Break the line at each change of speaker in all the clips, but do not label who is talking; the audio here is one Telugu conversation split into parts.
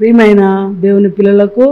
ప్రియమైన దేవుని పిల్లలకు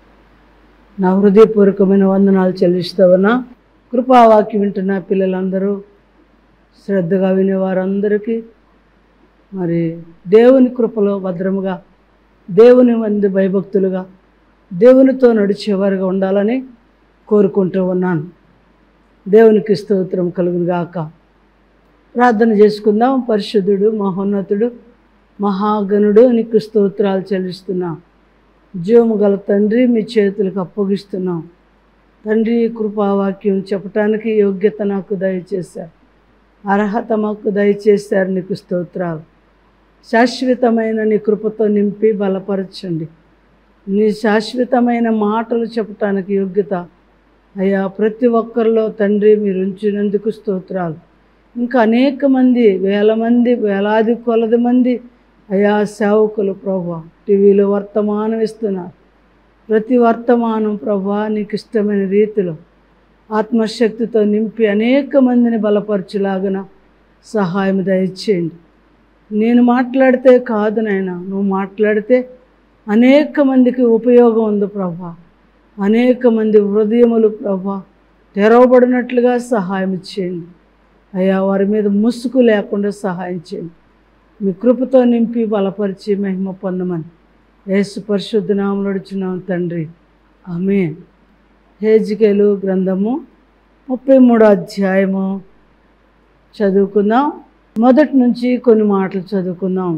నా హృదయపూర్వకమైన వందనాలు చెల్లిస్తూ ఉన్నా కృపావాక్యం వింటున్న పిల్లలందరూ శ్రద్ధగా వినేవారందరికీ మరి దేవుని కృపలో భద్రముగా దేవుని మంది భయభక్తులుగా దేవునితో నడిచేవారుగా ఉండాలని కోరుకుంటూ ఉన్నాను దేవునికి స్తోత్రం కలుగును గాక ప్రార్థన చేసుకుందాం పరిశుద్ధుడు మహోన్నతుడు మహాగణుడు నీకు స్తోత్రాలు చెల్లిస్తున్నా జీవము గల తండ్రి మీ చేతులకు అప్పగిస్తున్నాం తండ్రి కృపావాక్యం చెప్పటానికి యోగ్యత నాకు దయచేశారు అర్హత మాకు దయచేశారు నీకు స్తోత్రాలు శాశ్వతమైన నీ కృపతో నింపి బలపరచండి నీ శాశ్వతమైన మాటలు చెప్పటానికి యోగ్యత అయ్యా ప్రతి ఒక్కరిలో తండ్రి మీరు ఉంచినందుకు స్తోత్రాలు ఇంకా అనేక మంది వేల మంది వేలాది కొలది మంది అయా సేవకులు ప్రభా టీవీలో వర్తమానం ఇస్తున్నారు ప్రతి వర్తమానం ప్రభా నీకు ఇష్టమైన రీతిలో ఆత్మశక్తితో నింపి అనేక మందిని బలపరచులాగన సహాయం దయచేయండి నేను మాట్లాడితే కాదు నాయన నువ్వు మాట్లాడితే అనేక మందికి ఉపయోగం ఉంది ప్రభా అనేక మంది హృదయములు ప్రభా తెరవబడినట్లుగా సహాయం చేయండి అయ్యా వారి మీద ముసుగు లేకుండా సహాయం చేయండి మీ కృపతో నింపి బలపరిచి మహిమ పొందమని యేసు పరిశుద్ధ నామలుడుచున్నాం తండ్రి ఆమె హేజికేలు గ్రంథము ముప్పై మూడో అధ్యాయము చదువుకుందాం మొదటి నుంచి కొన్ని మాటలు చదువుకుందాం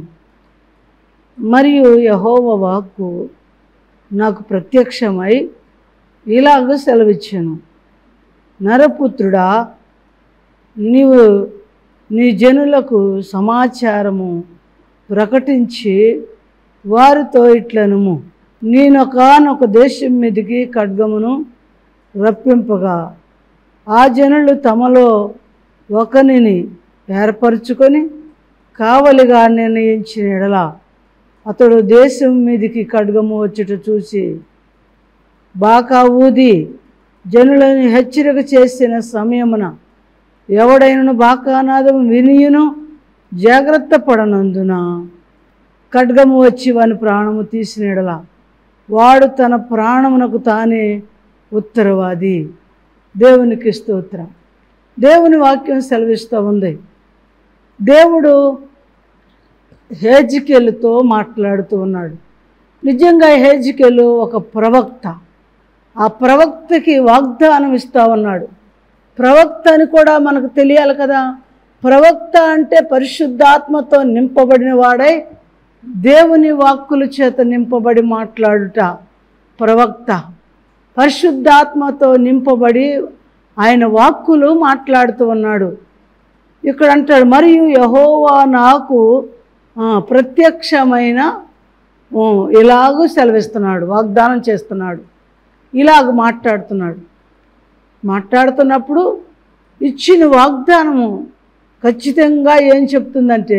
మరియు యహోవ వాక్కు నాకు ప్రత్యక్షమై ఇలాగ సెలవిచ్చాను నరపుత్రుడా నీవు నీ జనులకు సమాచారము ప్రకటించి వారితో ఇట్లనుము నేనొకానొక దేశం మీదికి ఖడ్గమును రప్పింపగా ఆ జనులు తమలో ఒకనిని ఏర్పరచుకొని కావలిగా నిర్ణయించిన ఎడల అతడు దేశం మీదికి ఖడ్గము వచ్చుట చూసి బాకా ఊది జనులను హెచ్చరిక చేసిన సమయమున ఎవడైనను బాకానాదం వినియును జాగ్రత్త పడనందున ఖడ్గము వచ్చి వాని ప్రాణము తీసినడల వాడు తన ప్రాణమునకు తానే ఉత్తరవాది దేవునికి స్తోత్రం దేవుని వాక్యం సెలవిస్తూ ఉంది దేవుడు హేజికెలుతో మాట్లాడుతూ ఉన్నాడు నిజంగా హేజికెలు ఒక ప్రవక్త ఆ ప్రవక్తకి వాగ్దానం ఇస్తా ఉన్నాడు ప్రవక్త అని కూడా మనకు తెలియాలి కదా ప్రవక్త అంటే పరిశుద్ధాత్మతో నింపబడిన వాడై దేవుని వాక్కుల చేత నింపబడి మాట్లాడుట ప్రవక్త పరిశుద్ధాత్మతో నింపబడి ఆయన వాక్కులు మాట్లాడుతూ ఉన్నాడు ఇక్కడ అంటాడు మరియు యహోవా నాకు ఆ, ప్రత్యక్షమైన ఆ, ఇలాగూ సెలవిస్తున్నాడు వాగ్దానం చేస్తున్నాడు ఇలాగ మాట్లాడుతున్నాడు మాట్లాడుతున్నప్పుడు ఇచ్చిన వాగ్దానము ఖచ్చితంగా ఏం చెప్తుందంటే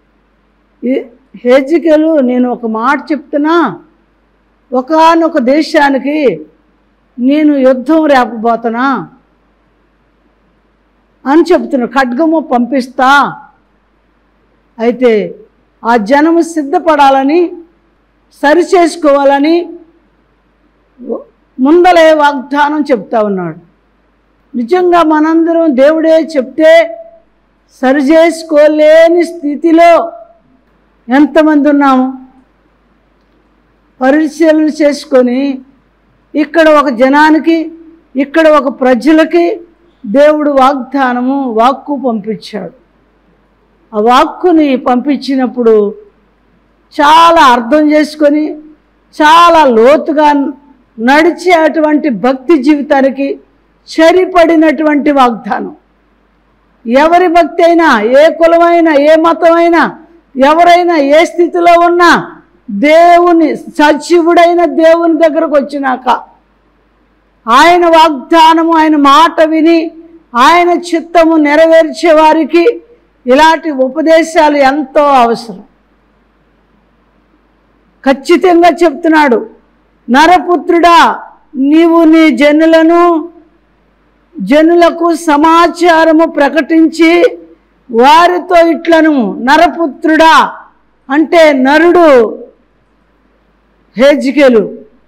ఈ- హేజికలు నేను ఒక మాట చెప్తున్నా ఒకనొక దేశానికి నేను యుద్ధం రేపబోతున్నా అని చెప్తున్నాడు ఖడ్గము పంపిస్తా అయితే ఆ జనము సిద్ధపడాలని సరి చేసుకోవాలని ముందలే వాగ్దానం చెప్తా ఉన్నాడు నిజంగా మనందరం దేవుడే చెప్తే సరి చేసుకోలేని స్థితిలో ఎంతమంది ఉన్నాము పరిశీలన చేసుకొని ఇక్కడ ఒక జనానికి ఇక్కడ ఒక ప్రజలకి దేవుడు వాగ్దానము వాక్కు పంపించాడు ఆ వాక్కుని పంపించినప్పుడు చాలా అర్థం చేసుకొని చాలా లోతుగా నడిచే అటువంటి భక్తి జీవితానికి సరిపడినటువంటి వాగ్దానం ఎవరి భక్తి అయినా ఏ కులమైనా ఏ మతమైనా ఎవరైనా ఏ స్థితిలో ఉన్నా దేవుని సచివుడైన దేవుని దగ్గరకు వచ్చినాక ఆయన వాగ్దానము ఆయన మాట విని ఆయన చిత్తము నెరవేర్చే వారికి ఇలాంటి ఉపదేశాలు ఎంతో అవసరం ఖచ్చితంగా చెప్తున్నాడు నరపుత్రుడా నీవు నీ జనులను జనులకు సమాచారము ప్రకటించి వారితో ఇట్లను నరపుత్రుడా అంటే నరుడు హేజికేలు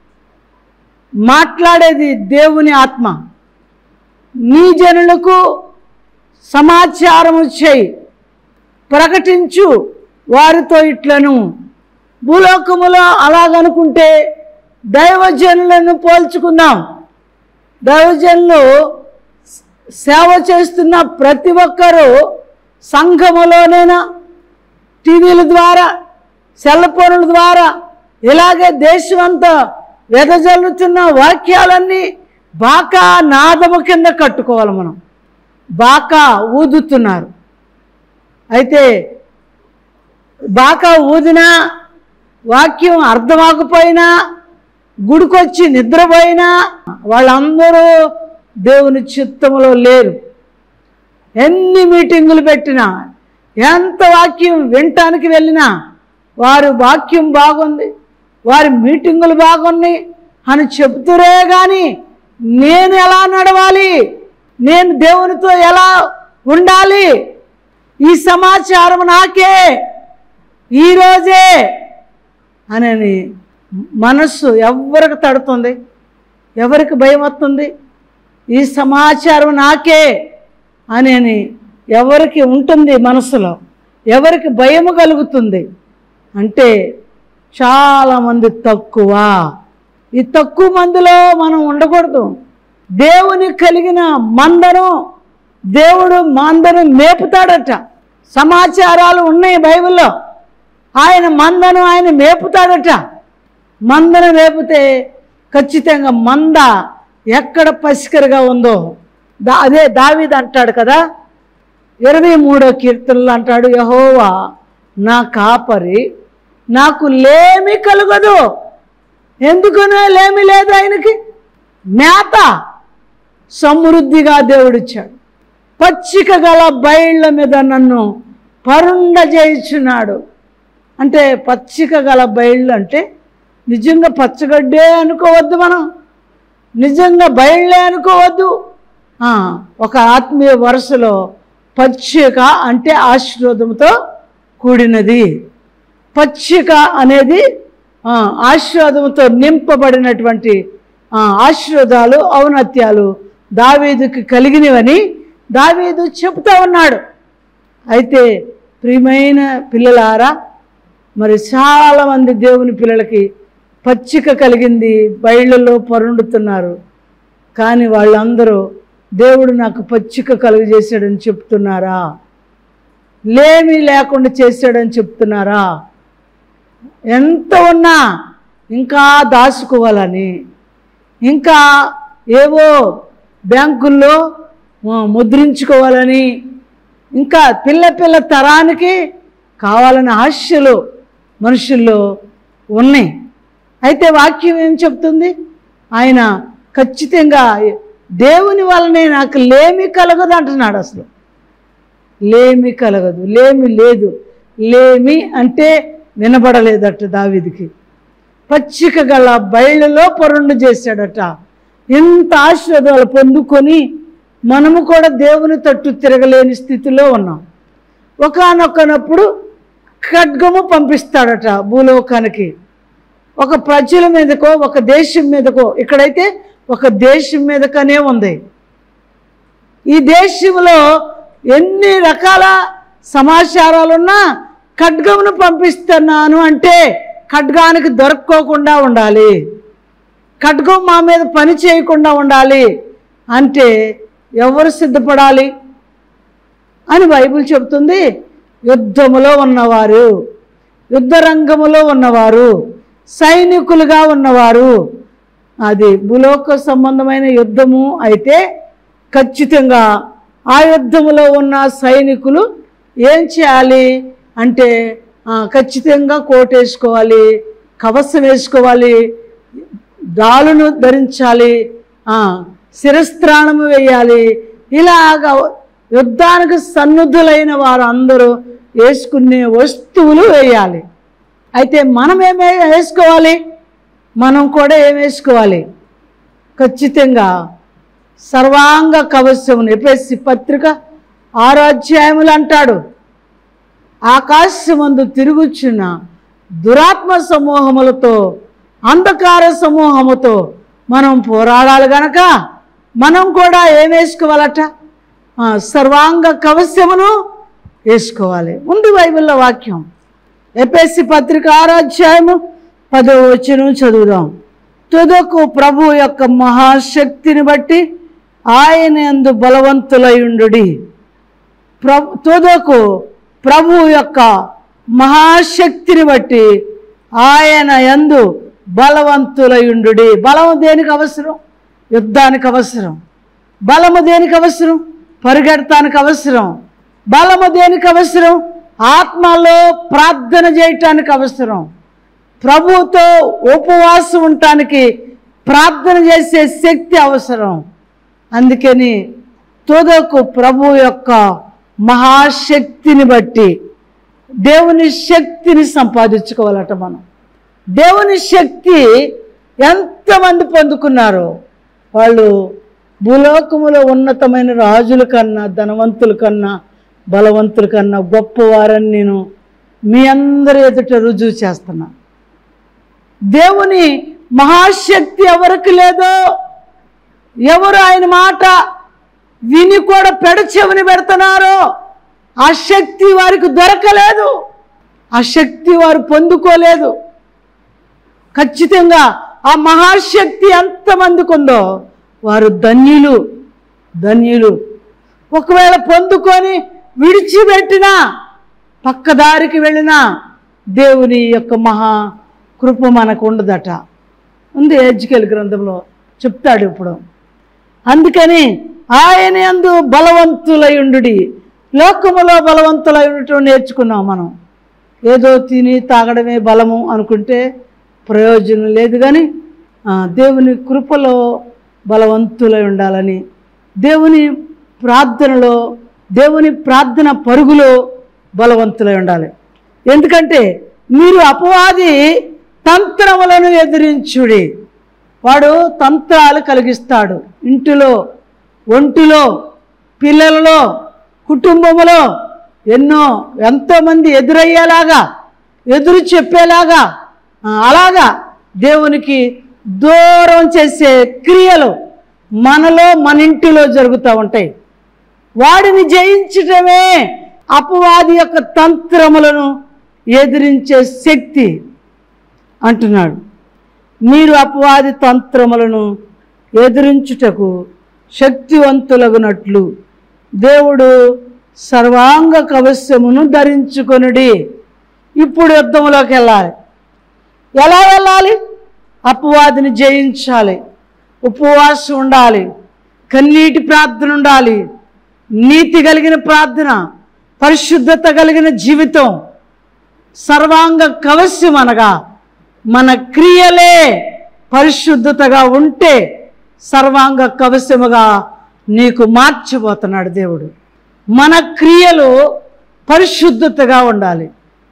మాట్లాడేది దేవుని ఆత్మ నీ జనులకు సమాచారము చేయి ప్రకటించు వారితో ఇట్లను భూలోకములో అలాగనుకుంటే దైవజనులను పోల్చుకుందాం దైవజనులు సేవ చేస్తున్న ప్రతి ఒక్కరూ సంఘములోనైనా టీవీల ద్వారా సెల్ ఫోన్ల ద్వారా ఇలాగే దేశమంతా వెదజల్లుతున్న వాక్యాలన్నీ బాకా నాదము కింద కట్టుకోవాలి మనం బాకా ఊదుతున్నారు అయితే బాకా ఊదినా వాక్యం అర్థమాకపోయినా గుడికొచ్చి నిద్రపోయినా వాళ్ళందరూ దేవుని చిత్తములో లేరు ఎన్ని మీటింగులు పెట్టినా ఎంత వాక్యం వినటానికి వెళ్ళినా వారి వాక్యం బాగుంది వారి మీటింగులు బాగున్నాయి అని చెబుతురే కానీ నేను ఎలా నడవాలి నేను దేవునితో ఎలా ఉండాలి ఈ సమాచారం నాకే ఈరోజే అని మనస్సు ఎవరికి తడుతుంది ఎవరికి భయం వస్తుంది ఈ సమాచారం నాకే అని ఎవరికి ఉంటుంది మనసులో ఎవరికి భయము కలుగుతుంది అంటే చాలామంది తక్కువ ఈ తక్కువ మందిలో మనం ఉండకూడదు దేవుని కలిగిన మందను దేవుడు మందను మేపుతాడట సమాచారాలు ఉన్నాయి బైబిల్లో ఆయన మందను ఆయన మేపుతాడట మందను మేపితే ఖచ్చితంగా మంద ఎక్కడ పసికరగా ఉందో దా అదే దావీద్ అంటాడు కదా ఇరవై మూడో కీర్తనలు అంటాడు యహోవా నా కాపరి నాకు లేమి కలుగదు ఎందుకనో లేమి లేదు ఆయనకి మేత సమృద్ధిగా దేవుడిచ్చాడు పచ్చిక గల బయళ్ళ మీద నన్ను పరుండ చేయించున్నాడు అంటే పచ్చిక గల బయళ్ళు అంటే నిజంగా పచ్చగడ్డే అనుకోవద్దు మనం నిజంగా బయళ్ళే అనుకోవద్దు ఆ, ఒక ఆత్మీయ వరుసలో పచ్చిక అంటే ఆశీర్వాదంతో కూడినది పచ్చిక అనేది ఆ, ఆశీర్వాదంతో నింపబడినటువంటి ఆ, ఆశీర్వాదాలు ఔన్నత్యాలు దావీదుకి కలిగినవని దావీదు చెప్తా ఉన్నాడు అయితే ప్రియమైన పిల్లలారా మరి చాలామంది దేవుని పిల్లలకి పచ్చిక కలిగింది బయళ్ళలో పరుండుతున్నారు కానీ వాళ్ళందరూ దేవుడు నాకు పచ్చిక కలుగజేశాడని చెప్తున్నారా లేమి లేకుండా చేశాడని చెప్తున్నారా ఎంత ఉన్నా ఇంకా దాచుకోవాలని ఇంకా ఏవో బ్యాంకుల్లో ఆ, ముద్రించుకోవాలని ఇంకా పిల్ల పిల్ల తరానికి కావాలని ఆశలు మనుషుల్లో ఉన్నాయి అయితే వాక్యం ఏం చెప్తుంది ఆయన ఖచ్చితంగా దేవుని వల్లనే నాకు లేమి కలగదు అంటున్నాడు అసలు లేమి కలగదు లేమి లేదు లేమి అంటే వినబడలేదట దావిదికి పచ్చిక గల బయలులో పొరండు చేశాడట ఎంత ఆశీర్వాదాలు పొందుకొని మనము కూడా దేవుని తట్టు తిరగలేని స్థితిలో ఉన్నాం ఒకానొకనప్పుడు ఖడ్గము పంపిస్తాడట భూలోకానికి ఒక ప్రజల మీదకో ఒక దేశం మీదకో ఇక్కడైతే ఒక దేశం మీదకనే ఉంది ఈ దేశంలో ఎన్ని రకాల సమాచారాలున్నా ఖడ్గమును పంపిస్తున్నాను అంటే ఖడ్గానికి దొరక్కోకుండా ఉండాలి ఖడ్గం మా మీద పని చేయకుండా ఉండాలి అంటే ఎవరు సిద్ధపడాలి అని బైబిల్ చెబుతుంది యుద్ధములో ఉన్నవారు యుద్ధ రంగములో ఉన్నవారు సైనికులుగా ఉన్నవారు అది భూలోక సంబంధమైన యుద్ధము అయితే ఖచ్చితంగా ఆ యుద్ధములో ఉన్న సైనికులు ఏం చేయాలి అంటే ఆ, ఖచ్చితంగా కోట్ వేసుకోవాలి కవసం వేసుకోవాలి డాలును ధరించాలి ఆ, శిరస్త్రాణము వేయాలి ఇలాగ యుద్ధానికి సన్నుద్ధులైన వారు అందరూ వేసుకునే వస్తువులు వేయాలి అయితే మనం ఏమే వేసుకోవాలి మనం కూడా ఏం వేసుకోవాలి ఖచ్చితంగా సర్వాంగ కవచమును ఎపిఎస్సి పత్రిక ఆరో అధ్యాయములు అంటాడు ఆకాశమందు తిరుగుచున్న దురాత్మ సమూహములతో అంధకార సమూహముతో మనం పోరాడాలి గనక మనం కూడా ఏం వేసుకోవాలట ఆ, సర్వాంగ కవస్యమును వేసుకోవాలి ఉంది బైబిల్లో వాక్యం ఎపిఎస్సి పత్రిక ఆరాధ్యాయము పదో వచనం చదువుదాం తుదకు ప్రభు యొక్క మహాశక్తిని బట్టి ఆయన ఎందు బలవంతులయుండుడి ప్రభు తుదకు ప్రభు యొక్క మహాశక్తిని బట్టి ఆయన యందు బలవంతులయుండు బలం దేనికి అవసరం యుద్ధానికి అవసరం బలము దేనికి అవసరం పరిగెడటానికి అవసరం బలము దేనికి అవసరం ఆత్మలో ప్రార్థన చేయటానికి అవసరం ప్రభువుతో ఉపవాసం ఉండటానికి ప్రార్థన చేసే శక్తి అవసరం అందుకని తుదకు ప్రభు యొక్క మహాశక్తిని బట్టి దేవుని శక్తిని సంపాదించుకోవాలట మనం దేవుని శక్తి ఎంతమంది పొందుకున్నారో వాళ్ళు భూలోకములో ఉన్నతమైన రాజుల కన్నా ధనవంతుల కన్నా బలవంతుల కన్నా గొప్పవారని నేను మీ అందరి ఎదుట రుజువు చేస్తున్నా దేవుని మహాశక్తి ఎవరికి లేదో ఎవరు ఆయన మాట విని కూడా పెడచెవిని పెడుతున్నారో ఆ శక్తి వారికి దొరకలేదు ఆ శక్తి వారు పొందుకోలేదు ఖచ్చితంగా ఆ మహాశక్తి ఎంతమందికి ఉందో వారు ధన్యులు ధన్యులు ఒకవేళ పొందుకొని విడిచిపెట్టినా పక్కదారికి వెళ్ళినా దేవుని యొక్క మహా కృప మనకు ఉండదట ఉంది ఎజ్జికల్ గ్రంథంలో చెప్తాడు ఇప్పుడు అందుకని ఆయన యందు బలవంతులయుండు లోకములో బలవంతులై ఉండటం నేర్చుకున్నాం మనం ఏదో తిని తాగడమే బలము అనుకుంటే ప్రయోజనం లేదు కానీ ఆ, దేవుని కృపలో బలవంతులై ఉండాలని దేవుని ప్రార్థనలో దేవుని ప్రార్థన పరుగులో బలవంతులై ఉండాలి ఎందుకంటే మీరు అపవాది తంత్రములను ఎదిరించుడి వాడు తంత్రాలు కలిగిస్తాడు ఇంటిలో ఒంటిలో పిల్లలలో కుటుంబములో ఎన్నో ఎంతోమంది ఎదురయ్యేలాగా ఎదురు చెప్పేలాగా ఆ, అలాగా దేవునికి దూరం చేసే క్రియలు మనలో మన ఇంటిలో జరుగుతూ ఉంటాయి వాడిని జయించటమే అపవాది యొక్క తంత్రములను ఎదిరించే శక్తి అంటున్నాడు మీరు అపవాది తంత్రములను ఎదిరించుటకు శక్తివంతులగునట్లు దేవుడు సర్వాంగ కవస్యమును ధరించుకొనుడి ఇప్పుడు యుద్ధంలోకి వెళ్ళాలి ఎలా వెళ్ళాలి అపవాదిని జయించాలి ఉపవాసం ఉండాలి కన్నీటి ప్రార్థన ఉండాలి నీతి కలిగిన ప్రార్థన పరిశుద్ధత కలిగిన జీవితం సర్వాంగ కవస్యం అనగా మన క్రియలే పరిశుద్ధతగా ఉంటే సర్వాంగ కవస్యముగా నీకు మార్చిపోతున్నాడు దేవుడు మన క్రియలు పరిశుద్ధతగా ఉండాలి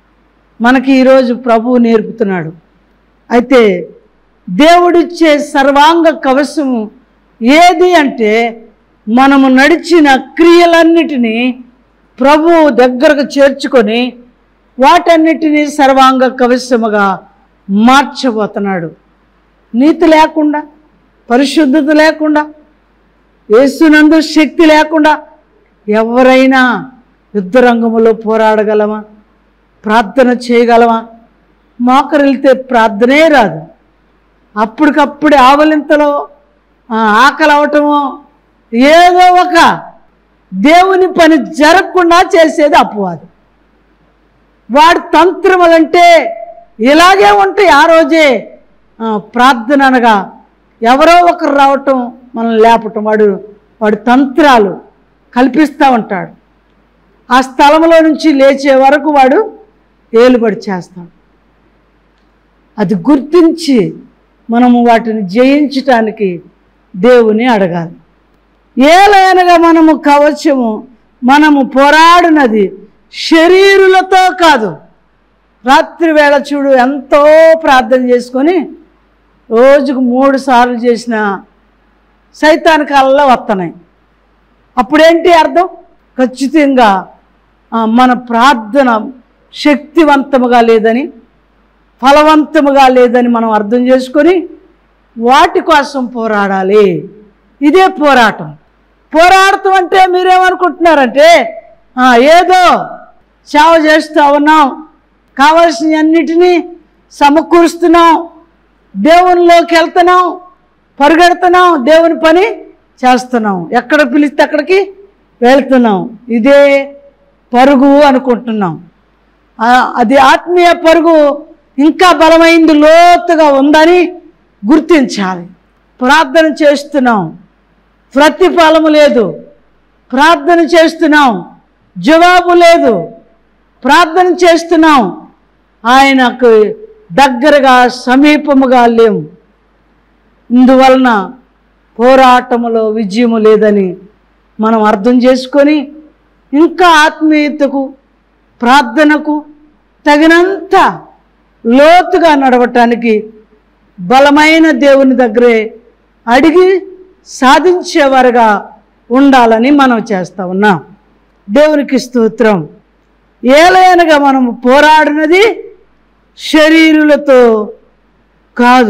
మనకి ఈరోజు ప్రభువు నేర్పుతున్నాడు అయితే దేవుడిచ్చే సర్వాంగ కవసము ఏది అంటే మనము నడిచిన క్రియలన్నిటినీ ప్రభువు దగ్గరకు చేర్చుకొని వాటన్నిటినీ సర్వాంగ కవసముగా మార్చబోతున్నాడు నీతి లేకుండా పరిశుద్ధత లేకుండా యేసునందు శక్తి లేకుండా ఎవరైనా యుద్ధరంగంలో పోరాడగలమా ప్రార్థన చేయగలమా మోకరిల్తే ప్రార్థనే రాదు అప్పటికప్పుడే ఆవలింతలో ఆ, ఆకలి అవటమో ఏదో ఒక దేవుని పని జరగకుండా చేసేది అపవాది వాడి తంత్రములంటే ఇలాగే ఉంటాయి ఆ రోజే ఆ, ప్రార్థన అనగా ఎవరో ఒకరు రావటం మనం లేపటం వాడు వాడి తంత్రాలు కల్పిస్తూ ఉంటాడు ఆ స్థలంలో నుంచి లేచే వరకు వాడు ఏలుబడి చేస్తాడు అది గుర్తించి మనము వాటిని జయించటానికి దేవుని అడగాలి ఏలైనగా మనము కవచము మనము పోరాడినది శరీరులతో కాదు రాత్రి వేళ చూడు ఎంతో ప్రార్థన చేసుకొని రోజుకు మూడు సార్లు చేసిన సైతాన్ కాలంలో వస్తున్నాయి అప్పుడేంటి అర్థం ఖచ్చితంగా ఆ, మన ప్రార్థన శక్తివంతముగా లేదని ఫలవంతముగా లేదని మనం అర్థం చేసుకొని వాటి కోసం పోరాడాలి ఇదే పోరాటం పోరాడటం అంటే మీరేమనుకుంటున్నారంటే "ఆ, ఏదో సేవ చేస్తూ ఉన్నాం కావలసిన అన్నిటినీ సమకూరుస్తున్నాం దేవునిలోకి వెళ్తున్నాం పరిగెడుతున్నాం దేవుని పని చేస్తున్నాం ఎక్కడ పిలిస్తే అక్కడికి వెళ్తున్నాం ఇదే పరుగు అనుకుంటున్నాం ఆ, అది ఆత్మీయ పరుగు ఇంకా బలమైంది లోతుగా ఉందని గుర్తించాలి ప్రార్థన చేస్తున్నాం ప్రతిఫలము లేదు ప్రార్థన చేస్తున్నాం జవాబు లేదు ప్రార్థన చేస్తున్నాం ఆయనకు దగ్గరగా సమీపముగా లేము ఇందువలన పోరాటములో విజయము లేదని మనం అర్థం చేసుకొని ఇంకా ఆత్మీయతకు ప్రార్థనకు తగినంత లోతుగా నడవటానికి బలమైన దేవుని దగ్గరే అడిగి సాధించేవారుగా ఉండాలని మనం చేస్తా ఉన్నాం దేవునికి స్తోత్రం ఏలైనగా మనం పోరాడినది శరీరులతో కాదు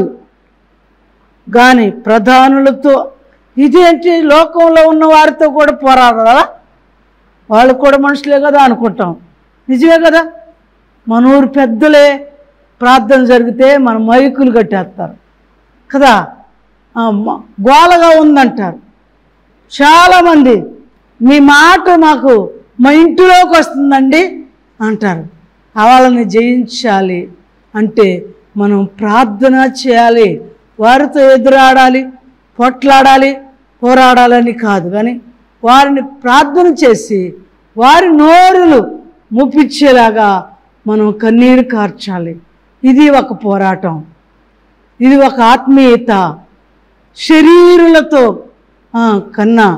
కానీ ప్రధానులతో ఇదేంటి లోకంలో ఉన్న వారితో కూడా పోరాడాలా వాళ్ళు కూడా మనుషులే కదా అనుకుంటాం నిజమే కదా మన ఊరు పెద్దలే ప్రార్థన జరిగితే మన మైకులు కట్టేస్తారు కదా ఆ, మ- గోలగా ఉందంటారు చాలామంది మీ మాట మాకు మా ఇంటిలోకి వస్తుందండి అంటారు ఆ వాళ్ళని జయించాలి అంటే మనం ప్రార్థన చేయాలి వారితో ఎదురాడాలి పొట్లాడాలి పోరాడాలని కాదు కానీ వారిని ప్రార్థన చేసి వారి నోరులు ముప్పించేలాగా మనం కన్నీరు కార్చాలి ఇది ఒక పోరాటం ఇది ఒక ఆత్మీయత శరీరులతో ఆ, కన్నా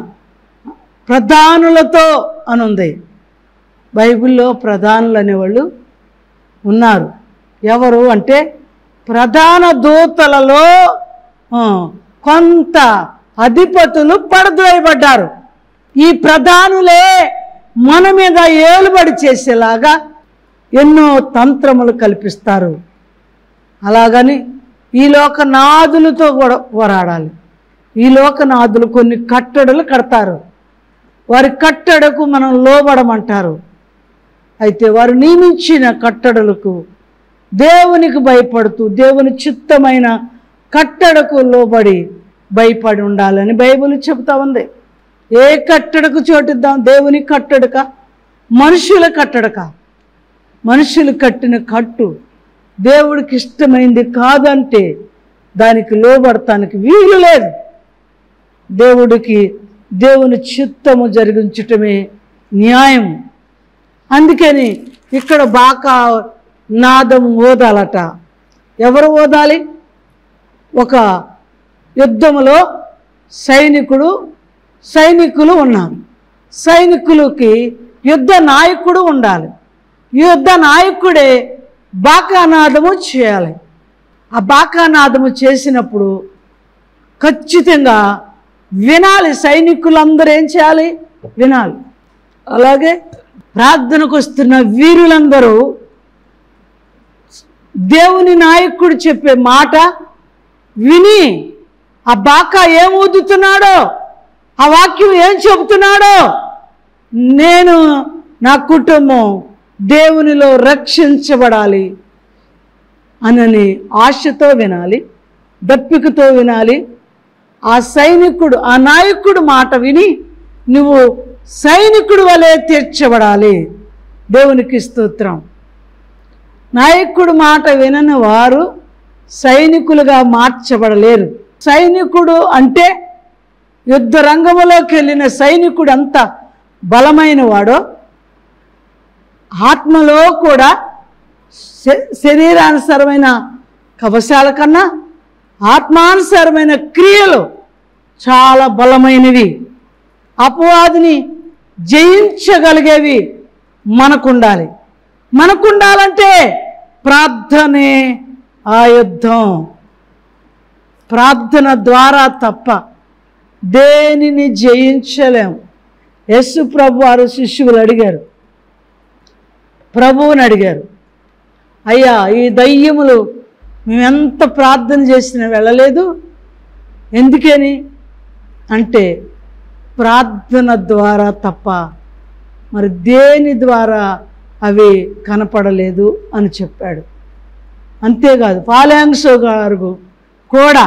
ప్రధానులతో అని ఉంది బైబిల్లో ప్రధానులు అనేవాళ్ళు ఉన్నారు ఎవరు అంటే ప్రధాన దూతలలో ఆ, కొంత అధిపతులు పడద్రోయబడ్డారు ఈ ప్రధానులే మన మీద ఏలుబడి చేసేలాగా ఎన్నో తంత్రములు కల్పిస్తారు అలాగని ఈ లోక నాదులతో కూడా పోరాడాలి ఈ లోక నాదులు కొన్ని కట్టడలు కడతారు వారి కట్టడకు మనం లోబడమంటారు అయితే వారు నియమించిన కట్టడలకు దేవునికి భయపడుతూ దేవుని చిత్తమైన కట్టడకు లోబడి భయపడి ఉండాలని బైబిల్ చెబుతా ఉంది ఏ కట్టడకు చోటిద్దాం దేవుని కట్టడక మనుషుల కట్టడక మనుషులు కట్టిన కట్టు దేవుడికి ఇష్టమైంది కాదంటే దానికి లోబడటానికి వీలు లేదు దేవుడికి దేవుని చిత్తము జరిగించటమే న్యాయం అందుకని ఇక్కడ బాకా నాదం ఓదాలట ఎవరు ఓదాలి ఒక యుద్ధములో సైనికుడు సైనికులు ఉన్నారు సైనికులకి యుద్ధ నాయకుడు ఉండాలి యుద్ధ నాయకుడే బాకానాదము చేయాలి ఆ బాకానాదము చేసినప్పుడు ఖచ్చితంగా వినాలి సైనికులందరూ ఏం చేయాలి వినాలి అలాగే ప్రార్థనకు వస్తున్న వీరులందరూ దేవుని నాయకుడు చెప్పే మాట విని ఆ బాకా ఏం ఊదుతున్నాడో ఆ వాక్యం ఏం చెబుతున్నాడో నేను నా కుటుంబం దేవునిలో రక్షించబడాలి అనని ఆశతో వినాలి దప్పికతో వినాలి ఆ సైనికుడు ఆ నాయకుడు మాట విని నువ్వు సైనికుడు వలె తీర్చబడాలి దేవునికి స్తోత్రం నాయకుడు మాట వినని వారు సైనికులుగా మార్చబడలేరు సైనికుడు అంటే యుద్ధ రంగంలోకి వెళ్ళిన సైనికుడు ఎంత బలమైన వాడో ఆత్మలో కూడా శ- శరీరానుసారమైన కవశాల కన్నా ఆత్మానుసారమైన క్రియలు చాలా బలమైనవి అపవాదిని జయించగలిగేవి మనకుండాలి మనకుండాలంటే ప్రార్థనే ఆ యుద్ధం ప్రార్థన ద్వారా తప్ప దేనిని జయించలేం యేసు ప్రభు వారు శిష్యులు అడిగారు ప్రభువుని అడిగారు అయ్యా ఈ దయ్యములు మేమెంత ప్రార్థన చేసినా వెళ్ళలేదు ఎందుకని అంటే ప్రార్థన ద్వారా తప్ప మరి దేని ద్వారా అవి కనపడలేదు అని చెప్పాడు అంతేకాదు పాలాంగ్సో గారు కూడా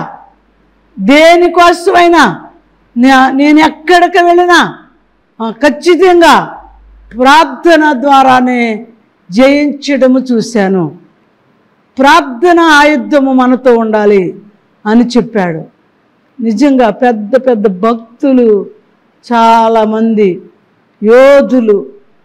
దేనికోసమైనా నే- నేను ఎక్కడికి వెళ్ళినా ఆ, ఖచ్చితంగా ప్రార్థన ద్వారానే జయించడము చూశాను ప్రార్థన ఆయుధము మనతో ఉండాలి అని చెప్పాడు నిజంగా పెద్ద పెద్ద భక్తులు చాలామంది యోధులు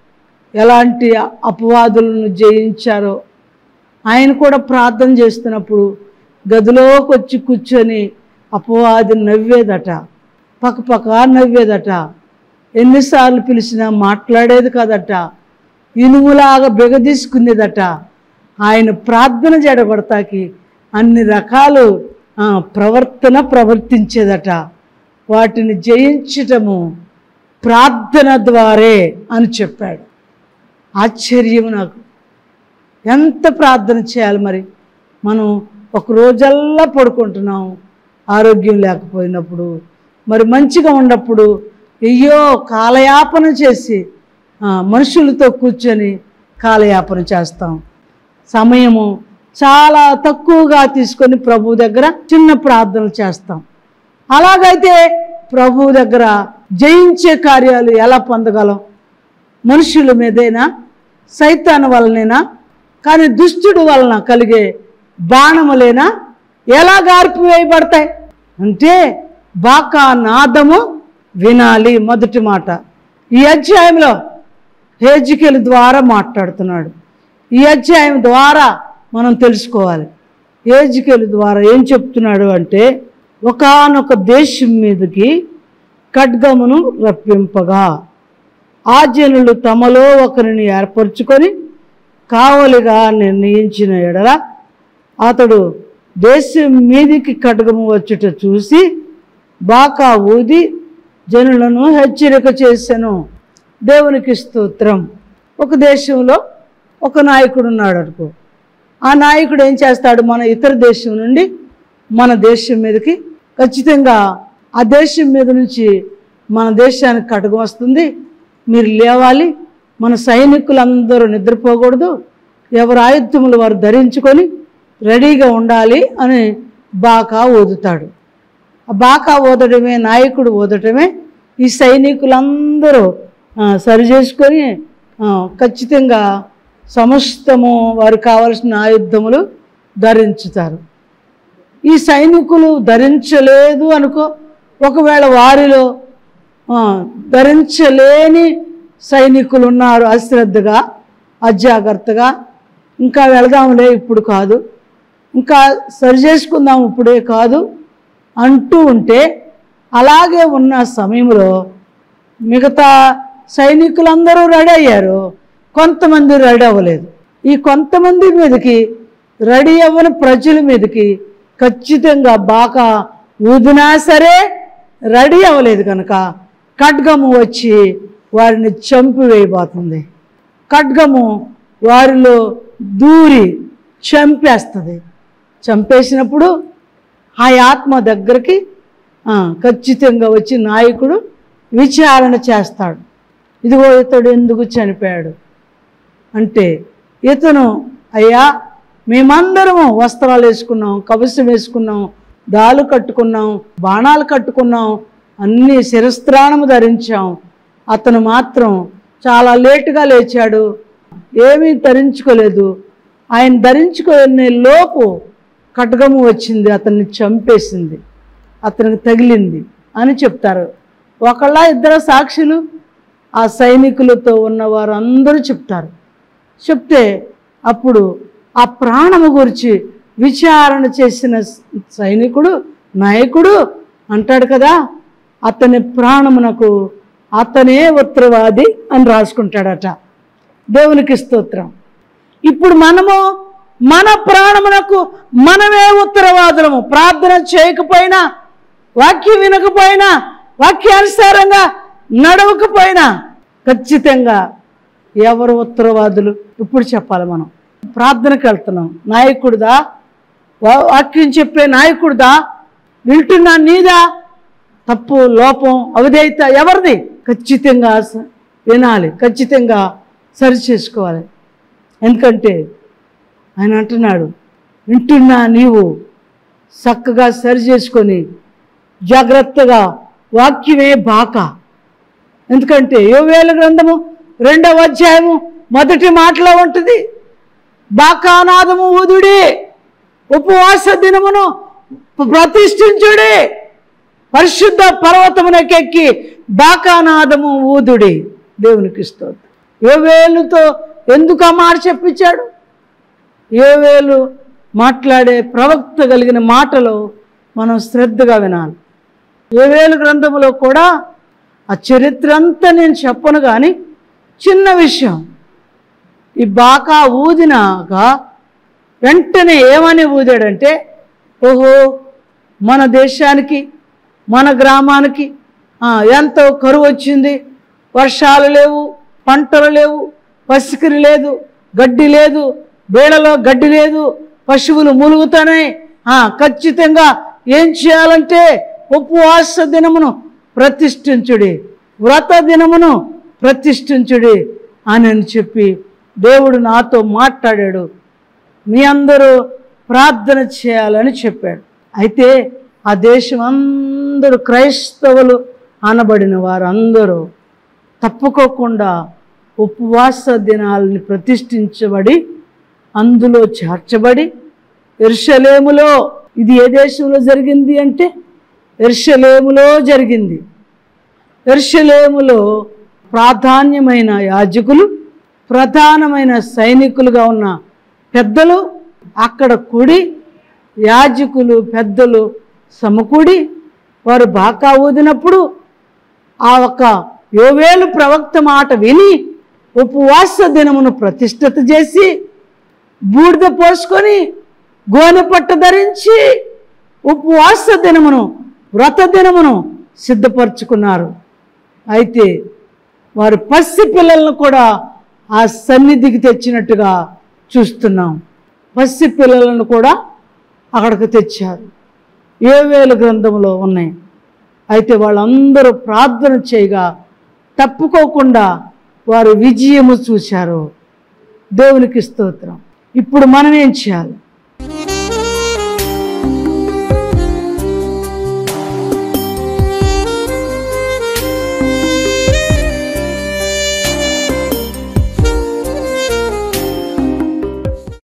ఎలాంటి అపవాదులను జయించారో ఆయన కూడా ప్రార్థన చేస్తున్నప్పుడు గదిలోకి వచ్చి కూర్చొని అపవాది నవ్వేదట పక్కపక్క నవ్వేదట ఎన్నిసార్లు పిలిచినా మాట్లాడేది కాదట ఇనుములాగా బిగదీసుకునేదట ఆయన ప్రార్థన జడగొడతాకి అన్ని రకాలు ఆ, ప్రవర్తన ప్రవర్తించేదట వాటిని జయించటము ప్రార్థన ద్వారే అని చెప్పాడు ఆశ్చర్యం నాకు ఎంత ప్రార్థన చేయాలి మరి మనం ఒక రోజల్లా పడుకుంటున్నాం ఆరోగ్యం లేకపోయినప్పుడు మరి మంచిగా ఉన్నప్పుడు అయ్యో కాలయాపన చేసి ఆ, మనుషులతో కూర్చొని కాలయాపన చేస్తాం సమయము చాలా తక్కువగా తీసుకొని ప్రభు దగ్గర చిన్న ప్రార్థనలు చేస్తాం అలాగైతే ప్రభు దగ్గర జయించే కార్యాలు ఎలా పొందగలం మనుషుల మీదైనా సైతాన్ వలనేనా కానీ దుష్టుడు వలన కలిగే బాణములేనా ఎలా గార్పివేయబడతాయి అంటే బాకా నాదము వినాలి మొదటి మాట ఈ అధ్యాయంలో హేజికల ద్వారా మాట్లాడుతున్నాడు ఈ అధ్యాయం ద్వారా మనం తెలుసుకోవాలి ఏజికల ద్వారా ఏం చెప్తున్నాడు అంటే ఒకానొక దేశం మీదకి ఖడ్గమును రప్పింపగా ఆ జనులు తమలో ఒకరిని ఏర్పరచుకొని కావలిగా నిర్ణయించిన ఎడల అతడు దేశం మీదికి ఖడ్గము వచ్చుట చూసి బాకా ఊది జనులను హెచ్చరిక చేశాను దేవునికి స్తోత్రం ఒక దేశంలో ఒక నాయకుడు ఉన్నాడు అనుకో ఆ నాయకుడు ఏం చేస్తాడు మన ఇతర దేశం నుండి మన దేశం మీదకి ఖచ్చితంగా ఆ దేశం మీద నుంచి మన దేశానికి కటకం వస్తుంది మీరు లేవాలి మన సైనికులందరూ నిద్రపోకూడదు ఎవరు ఆయుధములు వారు ధరించుకొని రెడీగా ఉండాలి అని బాకా ఊదుతాడు ఆ బాకా ఊదటమే నాయకుడు ఊదటమే ఈ సైనికులందరూ ఆ, సరి చేసుకొని ఆ, ఖచ్చితంగా సమస్తము వారు కావలసిన ఆయుధములు ధరించుతారు ఈ సైనికులు ధరించలేదు అనుకో ఒకవేళ వారిలో ఆ, ధరించలేని సైనికులు ఉన్నారు అశ్రద్ధగా అజాగ్రత్తగా ఇంకా వెళదాంలే ఇప్పుడు కాదు ఇంకా సరి చేసుకుందాం ఇప్పుడే కాదు అంటూ ఉంటే అలాగే ఉన్న సమయంలో మిగతా సైనికులందరూ రెడీ అయ్యారు కొంతమంది రెడీ అవ్వలేదు ఈ కొంతమంది మీదకి రెడీ అవ్వని ప్రజల మీదకి ఖచ్చితంగా బాగా ఊదినా సరే రెడీ అవ్వలేదు కనుక ఖడ్గము వచ్చి వారిని చంపివేయబోతుంది ఖడ్గము వారిలో దూరి చంపేస్తుంది చంపేసినప్పుడు ఆ ఆత్మ దగ్గరికి ఆ, ఖచ్చితంగా వచ్చి నాయకుడు విచారణ చేస్తాడు ఇదిగో ఇతడు ఎందుకు చనిపోయాడు అంటే ఇతను అయ్యా మేమందరము వస్త్రాలు వేసుకున్నాం కవసం వేసుకున్నాం దాలు కట్టుకున్నాం బాణాలు కట్టుకున్నాం అన్ని శిరస్త్రాణము ధరించాం అతను మాత్రం చాలా లేటుగా లేచాడు ఏమీ ధరించుకోలేదు ఆయన ధరించుకునే లోపు ఖడ్గము వచ్చింది అతన్ని చంపేసింది అతనికి తగిలింది అని చెప్తారు ఒకళ్ళ ఇద్దరు సాక్షులు ఆ సైనికులతో ఉన్న వారు అందరూ చెప్తారు చెప్తే అప్పుడు ఆ ప్రాణము గురించి విచారణ చేసిన సైనికుడు నాయకుడు అంటాడు కదా అతని ప్రాణమునకు అతనే ఉత్తరవాది అని రాసుకుంటాడట దేవునికి స్తోత్రం ఇప్పుడు మనము మన ప్రాణమునకు మనమే ఉత్తరవాదులము ప్రార్థన చేయకపోయినా వాక్యం వినకపోయినా వాక్యానుసారంగా నడవకపోయినా ఖచ్చితంగా ఎవరు ఉత్తరవాదులు ఇప్పుడు చెప్పాలి మనం ప్రార్థనకి వెళ్తున్నాం నాయకుడిదా వా- వాక్యం చెప్పే నాయకుడిదా వింటున్నా నీదా తప్పు లోపం అవిధేయత ఎవరిది ఖచ్చితంగా స- వినాలి ఖచ్చితంగా సరి చేసుకోవాలి ఎందుకంటే ఆయన అంటున్నాడు వింటున్నా నీవు చక్కగా సరి చేసుకొని జాగ్రత్తగా వాక్యమే బాక ఎందుకంటే యోవేల గ్రంథము రెండవ అధ్యాయము మొదటి మాటలో ఉంటుంది బాకానాదము ఊదుడి ఉపవాస దినమును ప్రతిష్ఠించుడి పరిశుద్ధ పర్వతమునకెక్కి బాకానాదము ఊదుడి దేవునికి స్తోత్రం యోవేలుతో ఎందుకు ఆ మాట చెప్పించాడు యోవేలు మాట్లాడే ప్రవక్త కలిగిన మాటలు మనం శ్రద్ధగా వినాలి యోవేలు గ్రంథములో కూడా ఆ చరిత్ర అంతా నేను చెప్పను కానీ చిన్న విషయం ఈ బాకా ఊదినాక వెంటనే ఏమని ఊదాడంటే ఓహో మన దేశానికి మన గ్రామానికి ఆ, ఎంతో కరువు వచ్చింది వర్షాలు లేవు పంటలు లేవు పసికిరి లేదు గడ్డి లేదు బేడలో గడ్డి లేదు పశువులు ములుగుతున్నాయి ఆ, ఖచ్చితంగా ఏం చేయాలంటే ఉపవాస దినమును ప్రతిష్ఠించుడి వ్రత దినమును ప్రతిష్ఠించుడి అని అని చెప్పి దేవుడు నాతో మాట్లాడాడు మీ అందరూ ప్రార్థన చేయాలని చెప్పాడు అయితే ఆ దేశం అందరూ క్రైస్తవులు అనబడిన వారందరూ తప్పుకోకుండా ఉపవాస దినాలని ప్రతిష్ఠించబడి అందులో చేర్చబడి ఎర్షలేములో ఇది ఏ దేశంలో జరిగింది అంటే ఎర్షలేములో జరిగింది ఎర్షలేములో ప్రాధాన్యమైన యాజకులు ప్రధానమైన సైనికులుగా ఉన్న పెద్దలు అక్కడ కూడి యాజకులు పెద్దలు సమకూడి వారు బాకా ఊదినప్పుడు ఆ ఒక యోవేలు ప్రవక్త మాట విని ఉపవాస దినమును ప్రతిష్ఠిత చేసి బూడిద పోసుకొని గోనె పట్ట ధరించి ఉపవాస దినమును వ్రత దినమును సిద్ధపరచుకున్నారు అయితే వారి పసి పిల్లలను కూడా ఆ సన్నిధికి తెచ్చినట్టుగా చూస్తున్నాం పసి పిల్లలను కూడా అక్కడికి తెచ్చారు ఏవేలు గ్రంథంలో ఉన్నాయి అయితే వాళ్ళందరూ ప్రార్థన చేయగా తప్పుకోకుండా వారు విజయము చూశారు దేవునికి స్తోత్రం ఇప్పుడు మనం ఏం చేయాలి